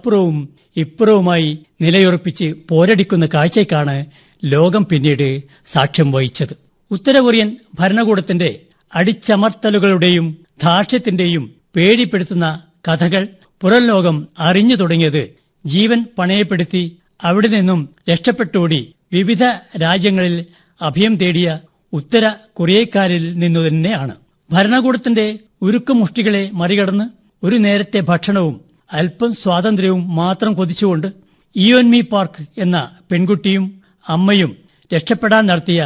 അപ്പുറവും ഇപ്പുറവുമായി നിലയുറപ്പിച്ച് പോരടിക്കുന്ന കാഴ്ചയ്ക്കാണ് ലോകം പിന്നീട് സാക്ഷ്യം വഹിച്ചത് ഉത്തര കൊറിയൻ ഭരണകൂടത്തിന്റെ അടിച്ചമർത്തലുകളുടെയും ധാർഷ്ട്യത്തിന്റെയും പേടിപ്പെടുത്തുന്ന കഥകൾ പുറം ലോകം അറിഞ്ഞു തുടങ്ങിയത് ജീവൻ പണയപ്പെടുത്തി അവിടെ നിന്നും രക്ഷപ്പെട്ടോടി വിവിധ രാജ്യങ്ങളിൽ അഭയം തേടിയ ഉത്തര കൊറിയക്കാരിൽ നിന്നു തന്നെയാണ് ഭരണകൂടത്തിന്റെ ഉരുക്കുമുഷ്ടികളെ മറികടന്ന് ഒരു നേരത്തെ ഭക്ഷണവും അല്പം സ്വാതന്ത്ര്യവും മാത്രം കൊതിച്ചുകൊണ്ട് ഇയോൻമി പാർക്ക് എന്ന പെൺകുട്ടിയും അമ്മയും രക്ഷപ്പെടാൻ നടത്തിയ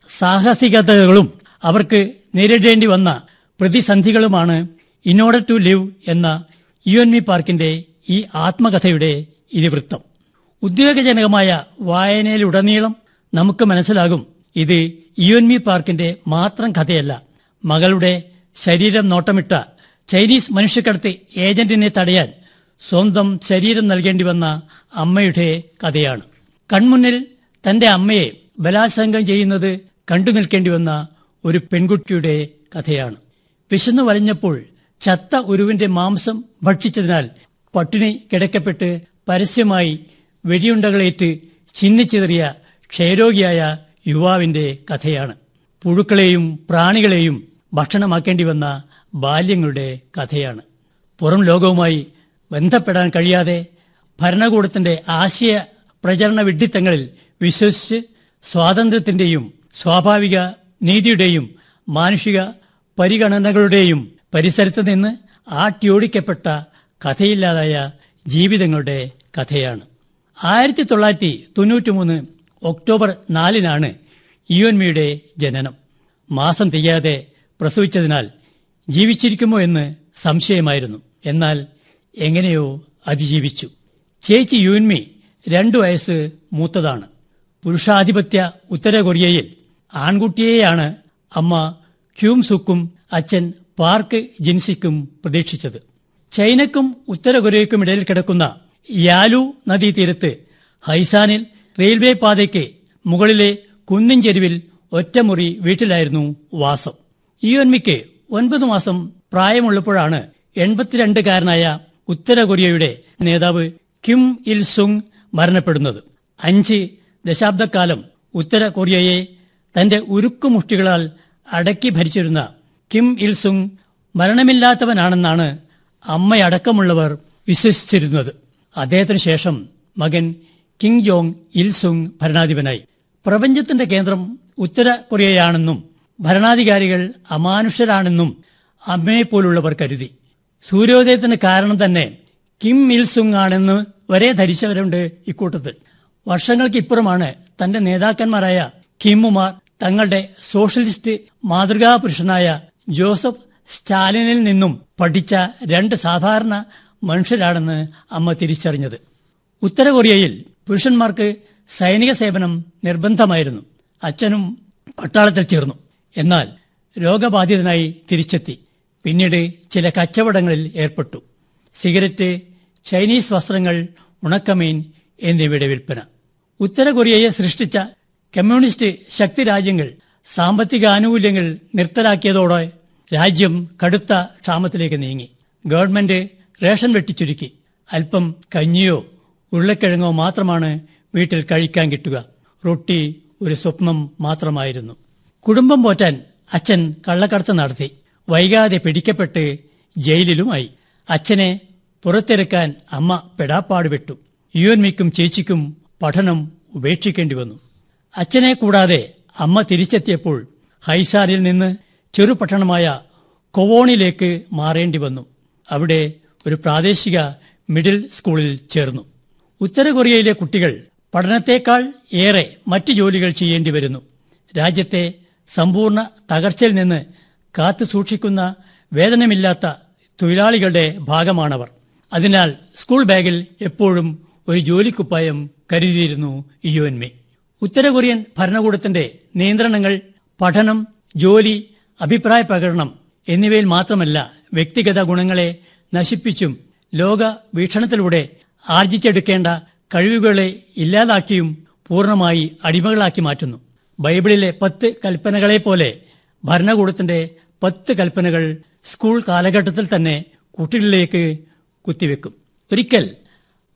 സാഹസികതകളും അവർക്ക് നേരിടേണ്ടി വന്ന പ്രതിസന്ധികളുമാണ് ഇൻ ഓർഡർ ടു ലിവ് എന്ന ഇയോൻമി പാർക്കിന്റെ ഈ ആത്മകഥയുടെ ഇതിവൃത്തം ഉദ്വേഗജനകമായ വായനയിലുടനീളം നമുക്ക് മനസ്സിലാകും ഇത് ഇയോൻമി പാർക്കിന്റെ മാത്രം കഥയല്ല മകളുടെ ശരീരം നോട്ടമിട്ട ചൈനീസ് മനുഷ്യക്കടത്ത് ഏജന്റിനെ തടയാൻ സ്വന്തം ശരീരം നൽകേണ്ടി വന്ന അമ്മയുടെ കഥയാണ് കൺമുന്നിൽ തന്റെ അമ്മയെ ബലാത്സംഗം ചെയ്യുന്നത് കണ്ടു നിൽക്കേണ്ടി വന്ന ഒരു പെൺകുട്ടിയുടെ കഥയാണ് വിശന്നു വലഞ്ഞപ്പോൾ ചത്ത ഒരുവിന്റെ മാംസം ഭക്ഷിച്ചതിനാൽ പട്ടിണി കിടക്കപ്പെട്ട് പരസ്യമായി വെടിയുണ്ടകളേറ്റ് ചിന്നിച്ചിതറിയ ക്ഷയരോഗിയായ യുവാവിന്റെ കഥയാണ് പുഴുക്കളെയും പ്രാണികളെയും ഭക്ഷണമാക്കേണ്ടി വന്ന ബാല്യങ്ങളുടെ കഥയാണ് പുറം ലോകവുമായി ബന്ധപ്പെടാൻ കഴിയാതെ ഭരണകൂടത്തിന്റെ ആശയ പ്രചരണ വിഡ്ഢിത്തങ്ങളിൽ വിശ്വസിച്ച് സ്വാതന്ത്ര്യത്തിന്റെയും സ്വാഭാവിക നീതിയുടെയും മാനുഷിക പരിഗണനകളുടെയും പരിസരത്ത് നിന്ന് ആട്ടിയോടിക്കപ്പെട്ട കഥയില്ലാതായ ജീവിതങ്ങളുടെ കഥയാണ് ആയിരത്തി തൊള്ളായിരത്തി തൊണ്ണൂറ്റി മൂന്ന് ഒക്ടോബർ നാലിനാണ് ഇയോൻമിയുടെ ജനനം മാസം തികയാതെ പ്രസവിച്ചതിനാൽ ജീവിച്ചിരിക്കുമോ എന്ന് സംശയമായിരുന്നു എന്നാൽ എങ്ങനെയോ അതിജീവിച്ചു ചേച്ചി യുൻമി രണ്ടു വയസ്സ് മൂത്തതാണ് പുരുഷാധിപത്യ ഉത്തര കൊറിയയിൽ ആൺകുട്ടിയെയാണ് അമ്മ ക്യൂം സുക്കും അച്ഛൻ പാർക്ക് ജിൻസിക്കും പ്രതീക്ഷിച്ചത് ചൈനക്കും ഉത്തര കൊറിയയ്ക്കും ഇടയിൽ കിടക്കുന്ന യാലു നദീതീരത്ത് ഹൈസാനിൽ റെയിൽവേ പാതയ്ക്ക് മുകളിലെ കുന്നിൻ ചെരുവിൽ ഒറ്റമുറി വീട്ടിലായിരുന്നു വാസം ഇയോൻമിക്ക് ഒൻപത് മാസം പ്രായമുള്ളപ്പോഴാണ് എൺപത്തിരണ്ടുകാരനായ ഉത്തര കൊറിയയുടെ നേതാവ് കിം ഇൽ സുങ് മരണപ്പെടുന്നത് അഞ്ച് ദശാബ്ദക്കാലം ഉത്തര കൊറിയയെ തന്റെ ഉരുക്കുമുഷ്ടികളാൽ അടക്കി ഭരിച്ചിരുന്ന കിം ഇൽ സുങ് മരണമില്ലാത്തവനാണെന്നാണ് അമ്മയടക്കമുള്ളവർ വിശ്വസിച്ചിരുന്നത് അദ്ദേഹത്തിന് ശേഷം മകൻ കിങ് ജോങ് ഇൽ സുങ് ഭരണാധിപനായി പ്രപഞ്ചത്തിന്റെ കേന്ദ്രം ഉത്തര കൊറിയയാണെന്നും ഭരണാധികാരികൾ അമാനുഷരാണെന്നും അമ്മയെപ്പോലുള്ളവർ കരുതി സൂര്യോദയത്തിന് കാരണം തന്നെ കിം ഇൽ സുങ് ആണെന്ന് വരെ ധരിച്ചവരുണ്ട് ഇക്കൂട്ടത്തിൽ വർഷങ്ങൾക്കിപ്പുറമാണ് തന്റെ നേതാക്കന്മാരായ കിമ്മുമാർ തങ്ങളുടെ സോഷ്യലിസ്റ്റ് മാതൃകാ പുരുഷനായ ജോസഫ് സ്റ്റാലിനിൽ നിന്നും പഠിച്ച രണ്ട് സാധാരണ മനുഷ്യരാണെന്ന് അമ്മ തിരിച്ചറിഞ്ഞത് ഉത്തര കൊറിയയിൽ പുരുഷന്മാർക്ക് സൈനിക സേവനം നിർബന്ധമായിരുന്നു അച്ഛനും പട്ടാളത്തിൽ ചേർന്നു എന്നാൽ രോഗബാധിതനായി തിരിച്ചെത്തി പിന്നീട് ചില കച്ചവടങ്ങളിൽ ഏർപ്പെട്ടു സിഗരറ്റ് ചൈനീസ് വസ്ത്രങ്ങൾ ഉണക്കമീൻ എന്നിവയുടെ വിൽപ്പന ഉത്തര കൊറിയയെ സൃഷ്ടിച്ച കമ്മ്യൂണിസ്റ്റ് ശക്തി രാജ്യങ്ങൾ സാമ്പത്തിക ആനുകൂല്യങ്ങൾ നിർത്തലാക്കിയതോടെ രാജ്യം കടുത്ത ക്ഷാമത്തിലേക്ക് നീങ്ങി ഗവൺമെന്റ് റേഷൻ വെട്ടിച്ചുരുക്കി അല്പം കഞ്ഞിയോ ഉരുളക്കിഴങ്ങോ മാത്രമാണ് വീട്ടിൽ കഴിക്കാൻ കിട്ടുക റൊട്ടി ഒരു സ്വപ്നം മാത്രമായിരുന്നു കുടുംബം പോറ്റാൻ അച്ഛൻ കള്ളക്കടത്ത് നടത്തി വൈകാതെ പിടിക്കപ്പെട്ട് ജയിലിലുമായി അച്ഛനെ പുറത്തിറക്കാൻ അമ്മ പെടാപ്പാട് വിട്ടു യുവന്മിക്കും ചേച്ചിക്കും പഠനം ഉപേക്ഷിക്കേണ്ടി വന്നു അച്ഛനെ കൂടാതെ അമ്മ തിരിച്ചെത്തിയപ്പോൾ ഹൈസാരിൽ നിന്ന് ചെറുപട്ടണമായ കൊവോണിലേക്ക് മാറേണ്ടി വന്നു അവിടെ ഒരു പ്രാദേശിക മിഡിൽ സ്കൂളിൽ ചേർന്നു ഉത്തര കൊറിയയിലെ കുട്ടികൾ പഠനത്തേക്കാൾ ഏറെ മറ്റു ജോലികൾ ചെയ്യേണ്ടി വരുന്നു രാജ്യത്തെ സമ്പൂർണ്ണ തകർച്ചയിൽ നിന്ന് കാത്തു സൂക്ഷിക്കുന്ന വേതനമില്ലാത്ത തൊഴിലാളികളുടെ ഭാഗമാണവർ അതിനാൽ സ്കൂൾ ബാഗിൽ എപ്പോഴും ഒരു ജോലിക്കുപ്പായം കരുതിയിരുന്നു ഇയുഎൻമി ഉത്തര കൊറിയൻ ഭരണകൂടത്തിന്റെ നിയന്ത്രണങ്ങൾ പഠനം ജോലി അഭിപ്രായ പ്രകടനം എന്നിവയിൽ മാത്രമല്ല വ്യക്തിഗത ഗുണങ്ങളെ നശിപ്പിച്ചും ലോക വീക്ഷണത്തിലൂടെ ആർജിച്ചെടുക്കേണ്ട കഴിവുകളെ ഇല്ലാതാക്കിയും പൂർണ്ണമായി അടിമകളാക്കി മാറ്റുന്നു ബൈബിളിലെ പത്ത് കൽപ്പനകളെ പോലെ ഭരണകൂടത്തിന്റെ പത്ത് കൽപ്പനകൾ സ്കൂൾ കാലഘട്ടത്തിൽ തന്നെ കുട്ടികളിലേക്ക് കുത്തിവെക്കും ഒരിക്കൽ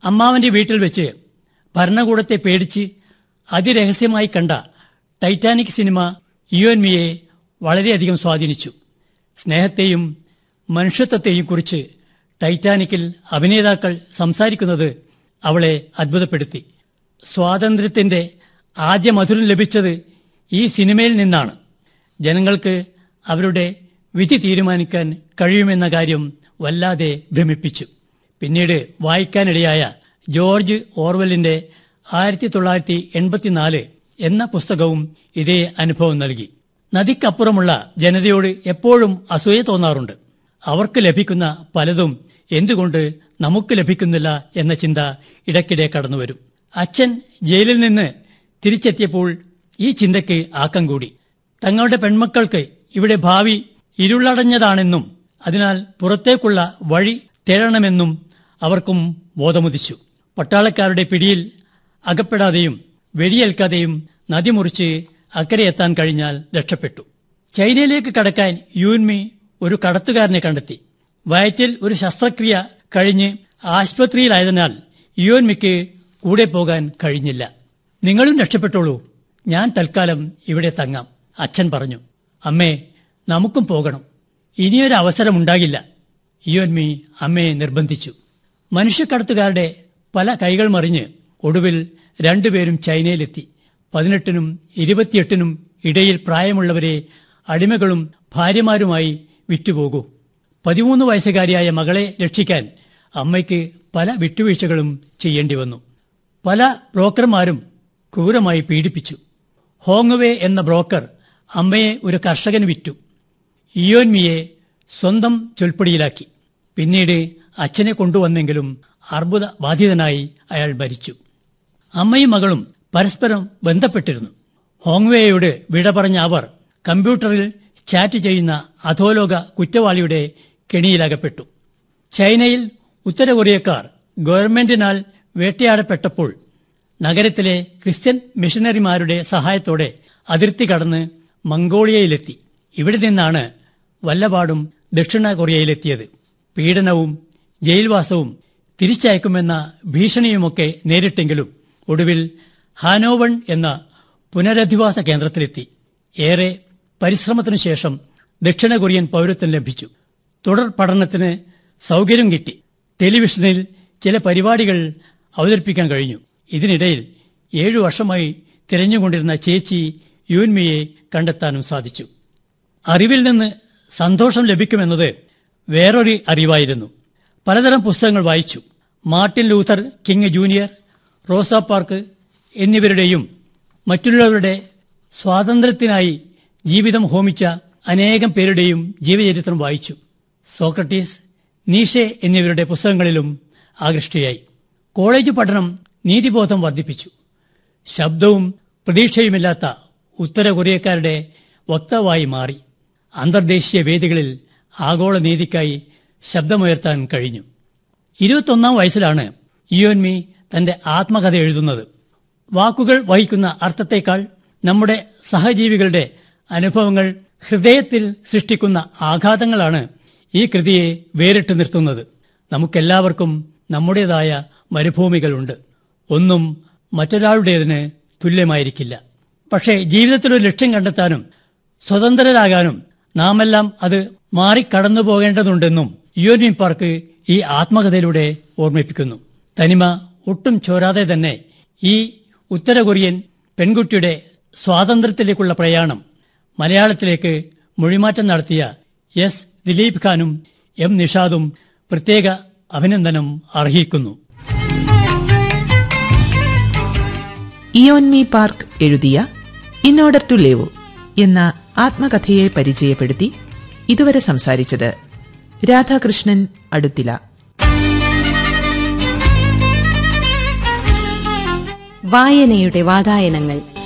അമ്മാവന്റെ വീട്ടിൽ വെച്ച് ഭരണകൂടത്തെ പേടിച്ച് അതിരഹസ്യമായി കണ്ട ടൈറ്റാനിക് സിനിമ യുഎൻമിയെ വളരെയധികം സ്വാധീനിച്ചു സ്നേഹത്തെയും മനുഷ്യത്വത്തെയും കുറിച്ച് ടൈറ്റാനിക്കിൽ അഭിനേതാക്കൾ സംസാരിക്കുന്നത് അവളെ അത്ഭുതപ്പെടുത്തി സ്വാതന്ത്ര്യത്തിന്റെ ആദ്യ മധുരം ലഭിച്ചത് ഈ സിനിമയിൽ നിന്നാണ് ജനങ്ങൾക്ക് അവരുടെ വിധി തീരുമാനിക്കാൻ കഴിയുമെന്ന കാര്യം വല്ലാതെ ഭ്രമിപ്പിച്ചു പിന്നീട് വായിക്കാനിടയായ ജോർജ് ഓർവെലിന്റെ ആയിരത്തി തൊള്ളായിരത്തി എൺപത്തിനാല് എന്ന പുസ്തകവും ഇതേ അനുഭവം നൽകി നദിക്കപ്പുറമുള്ള ജനതയോട് എപ്പോഴും അസൂയ തോന്നാറുണ്ട് അവർക്ക് ലഭിക്കുന്ന പലതും എന്തുകൊണ്ട് നമുക്ക് ലഭിക്കുന്നില്ല എന്ന ചിന്ത ഇടയ്ക്കിടെ കടന്നുവരും അച്ഛൻ ജയിലിൽ നിന്ന് തിരിച്ചെത്തിയപ്പോൾ ഈ ചിന്തയ്ക്ക് ആക്കം കൂടി തങ്ങളുടെ പെൺമക്കൾക്ക് ഇവിടെ ഭാവി ഇരുളടഞ്ഞതാണെന്നും അതിനാൽ പുറത്തേക്കുള്ള വഴി തേടണമെന്നും അവർക്കും ബോധമുദിച്ചു പട്ടാളക്കാരുടെ പിടിയിൽ അകപ്പെടാതെയും വെടിയേൽക്കാതെയും നദി മുറിച്ച് അക്കരെ എത്താൻ കഴിഞ്ഞാൽ രക്ഷപ്പെട്ടു ചൈനയിലേക്ക് കടക്കാൻ യൂൻമി ഒരു കടത്തുകാരനെ കണ്ടെത്തി വയറ്റിൽ ഒരു ശസ്ത്രക്രിയ കഴിഞ്ഞ് ആശുപത്രിയിലായതിനാൽ യുവൻമിക്ക് കൂടെ പോകാൻ കഴിഞ്ഞില്ല നിങ്ങളും രക്ഷപ്പെട്ടോളൂ ഞാൻ തൽക്കാലം ഇവിടെ തങ്ങാം അച്ഛൻ പറഞ്ഞു അമ്മേ നമുക്കും പോകണം ഇനിയൊരു അവസരമുണ്ടാകില്ല യുവൻമി അമ്മയെ നിർബന്ധിച്ചു മനുഷ്യക്കടത്തുകാരുടെ പല കൈകൾ മറിഞ്ഞ് ഒടുവിൽ രണ്ടുപേരും ചൈനയിലെത്തി പതിനെട്ടിനും ഇരുപത്തിയെട്ടിനും ഇടയിൽ പ്രായമുള്ളവരെ അടിമകളും ഭാര്യമാരുമായി വിറ്റുപോകൂ പതിമൂന്ന് വയസ്സുകാരിയായ മകളെ രക്ഷിക്കാൻ അമ്മയ്ക്ക് പല വിട്ടുവീഴ്ചകളും ചെയ്യേണ്ടി വന്നു പല ബ്രോക്കർമാരും ക്രൂരമായി പീഡിപ്പിച്ചു ഹോങ്വേ എന്ന ബ്രോക്കർ അമ്മയെ ഒരു കർഷകന് വിറ്റു ഇയോൻമിയെ സ്വന്തം ചൊൽപ്പടിയിലാക്കി പിന്നീട് അച്ഛനെ കൊണ്ടുവന്നെങ്കിലും അർബുദ ബാധിതനായി അയാൾ മരിച്ചു അമ്മയും മകളും പരസ്പരം ബന്ധപ്പെട്ടിരുന്നു ഹോങ്വേയോട് വിട പറഞ്ഞ അവർ കമ്പ്യൂട്ടറിൽ ചാറ്റ് ചെയ്യുന്ന അധോലോക കുറ്റവാളിയുടെ കെണിയിലകപ്പെട്ടു ചൈനയിൽ ഉത്തര കൊറിയക്കാർ ഗവൺമെന്റിനാൽ വേട്ടയാടപ്പെട്ടപ്പോൾ നഗരത്തിലെ ക്രിസ്ത്യൻ മിഷനറിമാരുടെ സഹായത്തോടെ അതിർത്തി കടന്ന് മംഗോളിയയിലെത്തി ഇവിടെ നിന്നാണ് വല്ലപാടും ദക്ഷിണ കൊറിയയിലെത്തിയത് പീഡനവും ജയിൽവാസവും തിരിച്ചയക്കുമെന്ന ഭീഷണിയുമൊക്കെ നേരിട്ടെങ്കിലും ഒടുവിൽ ഹാനോവൺ എന്ന പുനരധിവാസ കേന്ദ്രത്തിലെത്തി ഏറെ പരിശ്രമത്തിനു ശേഷം ദക്ഷിണ കൊറിയൻ പൗരത്വം ലഭിച്ചു തുടർ പഠനത്തിന് സൗകര്യം കിട്ടി ടെലിവിഷനിൽ ചില പരിപാടികൾ അവതരിപ്പിക്കാൻ കഴിഞ്ഞു ഇതിനിടയിൽ ഏഴു വർഷമായി തിരഞ്ഞുകൊണ്ടിരുന്ന ചേച്ചി യൂൻമിയെ കണ്ടെത്താനും സാധിച്ചു അറിവിൽ നിന്ന് സന്തോഷം ലഭിക്കുമെന്നത് വേറൊരു അറിവായിരുന്നു പലതരം പുസ്തകങ്ങൾ വായിച്ചു Martin Luther King Junior Rosa Park എന്നിവരുടെയും മറ്റുള്ളവരുടെ സ്വാതന്ത്ര്യത്തിനായി ജീവിതം ഹോമിച്ച അനേകം പേരുടെയും ജീവചരിത്രം വായിച്ചു സോക്രട്ടീസ് നീഷെ എന്നിവരുടെ പുസ്തകങ്ങളിലും ആകൃഷ്ടയായി കോളേജ് പഠനം നീതിബോധം വർദ്ധിപ്പിച്ചു ശബ്ദവും പ്രതീക്ഷയുമില്ലാത്ത ഉത്തര കൊറിയക്കാരുടെ വക്താവായി മാറി അന്തർദേശീയ വേദികളിൽ ആഗോള നീതിക്കായി ശബ്ദമുയർത്താൻ കഴിഞ്ഞു ഇരുപത്തൊന്നാം വയസ്സിലാണ് ഇയോൻമി തന്റെ ആത്മകഥ എഴുതുന്നത് വാക്കുകൾ വഹിക്കുന്ന അർത്ഥത്തേക്കാൾ നമ്മുടെ സഹജീവികളുടെ അനുഭവങ്ങൾ ഹൃദയത്തിൽ സൃഷ്ടിക്കുന്ന ആഘാതങ്ങളാണ് ഈ കൃതിയെ വേറിട്ട് നിർത്തുന്നത് നമുക്കെല്ലാവർക്കും നമ്മുടേതായ മരുഭൂമികളുണ്ട് ഒന്നും മറ്റൊരാളുടേതിന് തുല്യമായിരിക്കില്ല പക്ഷേ ജീവിതത്തിൽ ഒരു ലക്ഷ്യം കണ്ടെത്താനും സ്വതന്ത്രരാകാനും നാമെല്ലാം അത് മാറിക്കടന്നു പോകേണ്ടതുണ്ടെന്നും യുഎൻഇ പാർക്ക് ഈ ആത്മകഥയിലൂടെ ഓർമ്മിപ്പിക്കുന്നു തനിമ ഒട്ടും ചോരാതെ തന്നെ ഈ ഉത്തര കൊറിയൻ പെൺകുട്ടിയുടെ സ്വാതന്ത്ര്യത്തിലേക്കുള്ള പ്രയാണം മലയാളത്തിലേക്ക് മൊഴിമാറ്റം നടത്തിയ എസ് ദിലീപ് ഖാനും എം നിഷാദും പ്രത്യേക അഭിനന്ദനം അർഹിക്കുന്നു ഇയോൻമി പാർക്ക് എഴുതിയ ഇൻ ഓർഡർ ടു ലിവ് എന്ന ആത്മകഥയെ പരിചയപ്പെടുത്തി ഇതുവരെ സംസാരിച്ചത് രാധാകൃഷ്ണൻ അടുത്തില വായനയുടെ വാതായനങ്ങൾ